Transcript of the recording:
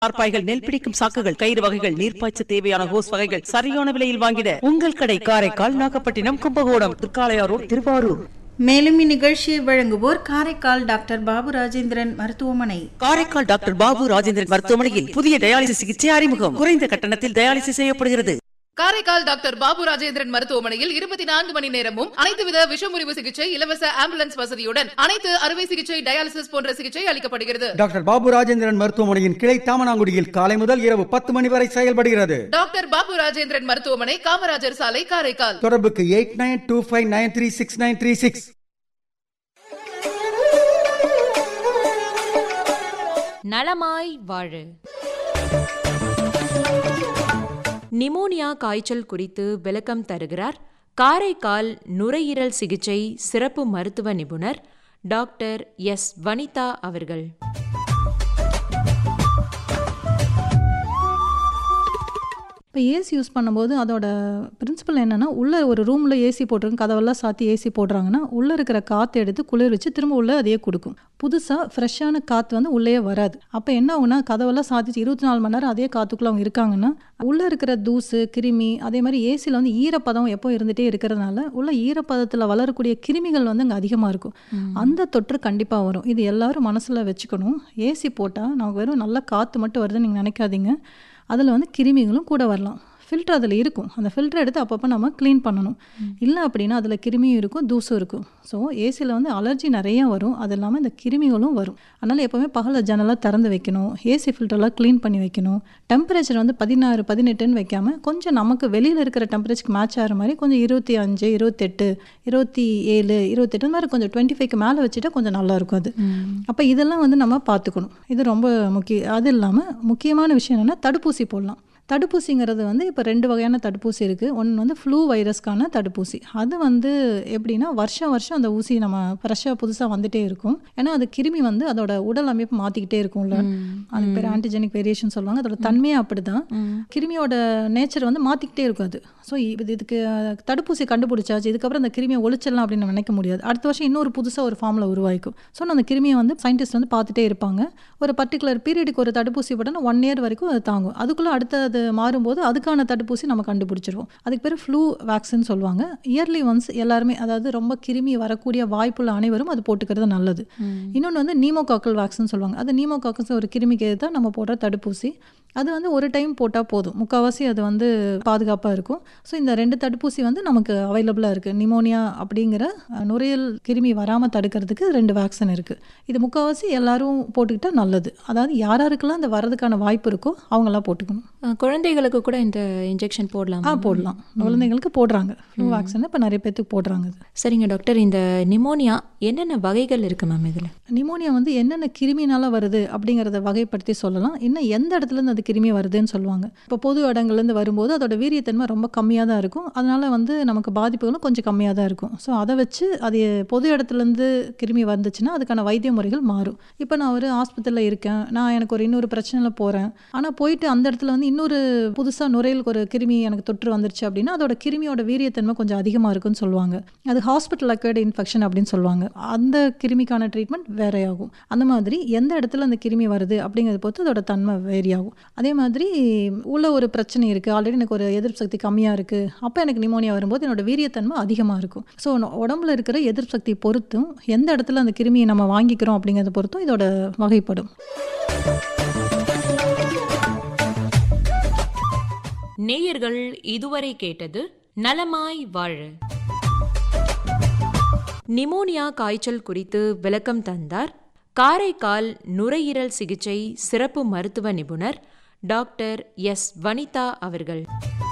தார்பாய்கள் நெல் பிடிக்கும் சாக்குகள் கயிறு வகைகள் நீர்ப்பாய்ச்ச தேவையான ஹோஸ் வகைகள் சரியான விலையில் வாங்கிட உங்கள் கடை காரைக்கால் நாகப்பட்டினம் கும்பகோணம் திருக்காளையாரோடு திருவாரூர் மேலும் இந்நிகழ்ச்சியை வழங்குவோர் காரைக்கால் டாக்டர் பாபு ராஜேந்திரன் மருத்துவமனை காரைக்கால் டாக்டர் பாபு ராஜேந்திரன் மருத்துவமனையில் புதிய டயாலிசிஸ் சிகிச்சை அறிமுகம் குறைந்த கட்டணத்தில் டயாலிசிஸ் செய்யப்படுகிறது காரைக்கால் டாக்டர் பாபு ராஜேந்திரன் மருத்துவமனையில் இருபத்தி நான்கு மணி நேரமும் அனைத்து வித விஷமுறிவு சிகிச்சை இலவச ஆம்புலன்ஸ் வசதியுடன் அனைத்து அறுவை சிகிச்சை டயாலிசிஸ் போன்ற சிகிச்சை அளிக்கப்படுகிறது டாக்டர் பாபு ராஜேந்திரன் மருத்துவமனையின் கிளை தாமனாங்குடியில் காலை முதல் இரவு பத்து மணி வரை செயல்படுகிறது டாக்டர் பாபு ராஜேந்திரன் மருத்துவமனை காமராஜர் சாலை காரைக்கால் தொடர்புக்கு eight nine two five nine three six nine three six நலமாய் வாழு நிமோனியா காய்ச்சல் குறித்து விளக்கம் தருகிறார் காரைக்கால் நுரையீரல் சிகிச்சை சிறப்பு மருத்துவ நிபுணர் டாக்டர் எஸ் வனிதா அவர்கள் இப்போ ஏசி யூஸ் பண்ணும்போது அதோட பிரின்சிபல் என்னென்னா உள்ளே ஒரு ரூமில் ஏசி போட்டிருக்கும் கதவெல்லாம் சாத்தி ஏசி போடுறாங்கன்னா உள்ளே இருக்கிற காற்று எடுத்து குளிர் வச்சு திரும்ப உள்ளே அதையே கொடுக்கும் புதுசாக ஃப்ரெஷ்ஷான காற்று வந்து உள்ளே வராது அப்போ என்ன ஆகுனா கதவெல்லாம் சாத்திச்சு இருபத்தி நாலு மணி நேரம் அதே காற்றுக்குள்ளே அவங்க இருக்காங்கன்னா உள்ளே இருக்கிற தூசு கிருமி அதே மாதிரி ஏசியில் வந்து ஈரப்பதம் எப்போ இருந்துகிட்டே இருக்கிறதுனால உள்ள ஈரப்பதத்தில் வளரக்கூடிய கிருமிகள் வந்து அங்கே அதிகமாக இருக்கும் அந்த தொற்று கண்டிப்பாக வரும் இது எல்லாரும் மனசில் வச்சுக்கணும் ஏசி போட்டால் நமக்கு வெறும் நல்ல காற்று மட்டும் வருதுன்னு நீங்கள் நினைக்காதீங்க அதில் வந்து கிருமிகளும் கூட வரலாம் ஃபில்டர் அதில் இருக்கும் அந்த ஃபில்டர் எடுத்து அப்பப்போ நம்ம க்ளீன் பண்ணணும் இல்லை அப்படின்னா அதில் கிருமியும் இருக்கும் தூசும் இருக்கும் ஸோ ஏசியில் வந்து அலர்ஜி நிறைய வரும் அது இல்லாமல் இந்த கிருமிகளும் வரும் அதனால் எப்போவுமே பகலில் ஜன்னலாக திறந்து வைக்கணும் ஏசி ஃபில்டர்லாம் க்ளீன் பண்ணி வைக்கணும் டெம்பரேச்சர் வந்து பதினாறு பதினெட்டுன்னு வைக்காமல் கொஞ்சம் நமக்கு வெளியில் இருக்கிற டெம்பரேச்சருக்கு மேட்ச் ஆகிற மாதிரி கொஞ்சம் இருபத்தி அஞ்சு இருபத்தெட்டு இருபத்தி ஏழு இருபத்தெட்டு இந்த மாதிரி கொஞ்சம் டுவெண்ட்டி ஃபைவ்க்கு மேலே வச்சுட்டா கொஞ்சம் நல்லாயிருக்கும் அது அப்போ இதெல்லாம் வந்து நம்ம பார்த்துக்கணும் இது ரொம்ப முக்கிய அது இல்லாமல் முக்கியமான விஷயம் என்னென்னா தடுப்பூசி போடலாம் தடுப்பூசிங்கிறது வந்து இப்போ ரெண்டு வகையான தடுப்பூசி இருக்குது ஒன்று வந்து ஃப்ளூ வைரஸ்க்கான தடுப்பூசி அது வந்து எப்படின்னா வருஷம் வருஷம் அந்த ஊசி நம்ம ஃப்ரெஷ்ஷாக புதுசாக வந்துட்டே இருக்கும் ஏன்னா அது கிருமி வந்து அதோட உடல் அமைப்பு மாற்றிக்கிட்டே இருக்கும்ல அதுக்கு பேர் ஆன்டிஜெனிக் வேரியேஷன் சொல்லுவாங்க அதோட தன்மையே அப்படி தான் கிருமியோட நேச்சர் வந்து மாற்றிக்கிட்டே இருக்கும் அது ஸோ இது இதுக்கு தடுப்பூசி கண்டுபிடிச்சாச்சு இதுக்கப்புறம் அந்த கிருமியை ஒழிச்சிடலாம் அப்படின்னு நம்ம நினைக்க முடியாது அடுத்த வருஷம் இன்னொரு புதுசாக ஒரு ஃபார்மில் உருவாக்கும் ஸோ அந்த கிருமியை வந்து சயின்டிஸ்ட் வந்து பார்த்துட்டே இருப்பாங்க ஒரு பர்டிகுலர் பீரியடுக்கு ஒரு தடுப்பூசி போட்டோன்னா ஒன் இயர் வரைக்கும் அது தாங்கும் அதுக்குள்ளே அடுத்த அது மாறும்போது அதுக்கான தடுப்பூசி நம்ம கண்டுபிடிச்சிருவோம் அதுக்கு பேர் ஃப்ளூ வேக்சின் சொல்லுவாங்க இயர்லி ஒன்ஸ் எல்லாருமே அதாவது ரொம்ப கிருமி வரக்கூடிய வாய்ப்புள்ள அனைவரும் அது போட்டுக்கிறது நல்லது இன்னொன்று வந்து நீமோகாக்கல் வேக்சின் சொல்லுவாங்க அது நீமோகாக்கல்ஸ் ஒரு கிருமிக்கு தான் நம்ம போடுற தடுப்பூசி அது வந்து ஒரு டைம் போட்டால் போதும் முக்கால்வாசி அது வந்து பாதுகாப்பாக இருக்கும் ஸோ இந்த ரெண்டு தடுப்பூசி வந்து நமக்கு அவைலபிளாக இருக்குது நிமோனியா அப்படிங்கிற அஹ், நுரையீரல் கிருமி வராமல் தடுக்கிறதுக்கு ரெண்டு வேக்சின் இருக்குது இது முக்கால்வாசி எல்லாரும் போட்டுக்கிட்டால் நல்லது அதாவது யார் யாருக்கெல்லாம் அந்த வரதுக்கான வாய்ப்பு இருக்கோ அவங்கெல்லாம் போட்டுக்கணும் அஹ், குழந்தைகளுக்கு கூட இந்த இன்ஜெக்ஷன் போடலாம் ஆ போடலாம் குழந்தைங்களுக்கு போடுறாங்க ஃப்ளூ வேக்சின் இப்போ நிறைய பேத்துக்கு போடுறாங்க இது சரிங்க டாக்டர் இந்த நிமோனியா என்னென்ன வகைகள் இருக்கு மேம் இதில் நிமோனியா வந்து என்னென்ன கிருமினால வருது அப்படிங்கிறத வகைப்படுத்தி சொல்லலாம் இன்னும் எந்த இடத்துல இருந்து அந்த கிருமி வருதுன்னு சொல்லுவாங்க இப்போ பொது இடங்கள்லேருந்து வரும்போது அதோட வீரியத்தன்மை ரொம்ப கம்மியாக தான் இருக்கும் அதனால வந்து நமக்கு பாதிப்புகளும் கொஞ்சம் கம்மியாக தான் இருக்கும் ஸோ அதை வச்சு அது பொது இடத்துலேருந்து கிருமி வந்துச்சுன்னா அதுக்கான வைத்திய முறைகள் மாறும் இப்போ நான் ஒரு ஆஸ்பத்திரியில் இருக்கேன் நான் எனக்கு ஒரு இன்னொரு பிரச்சனையில் போகிறேன் ஆனால் போயிட்டு அந்த இடத்துல வந்து இன்னொரு புதுசாக நுரையீரலுக்கு ஒரு கிருமி எனக்கு தொற்று வந்துருச்சு அப்படின்னா அதோட கிருமியோட வீரியத்தன்மை கொஞ்சம் அதிகமாக இருக்குன்னு சொல்லுவாங்க அது ஹாஸ்பிட்டல் அக்கர்டு இன்ஃபெக்ஷன் அப்படின்னு சொல்லுவாங்க அந்த கிருமிக்கான ட்ரீட்மெண்ட் வேறையாகும் அந்த மாதிரி எந்த இடத்துல அந்த கிருமி வருது அப்படிங்கிறத பொறுத்து அதோட தன்மை வேரி ஆகும் அதே மாதிரி உள்ள ஒரு பிரச்சனை இருக்குது ஆல்ரெடி எனக்கு ஒரு எதிர்ப்பு சக்தி கம்மியாக இருக்குது அப்போ எனக்கு நிமோனியா வரும்போது என்னோட வீரியத்தன்மை அதிகமாக இருக்கும் ஸோ உடம்புல இருக்கிற எதிர்ப்பு சக்தி பொறுத்தும் எந்த இடத்துல அந்த கிருமியை நம்ம வாங்கிக்கிறோம் அப்படிங்கிறத பொறுத்தும் இதோட வகைப்படும் நேயர்கள் இதுவரை கேட்டது நலமாய் வாழ நிமோனியா காய்ச்சல் குறித்து விளக்கம் தந்தார் காரைக்கால் நுரையீரல் சிகிச்சை சிறப்பு மருத்துவ நிபுணர் டாக்டர் எஸ் வனிதா அவர்கள்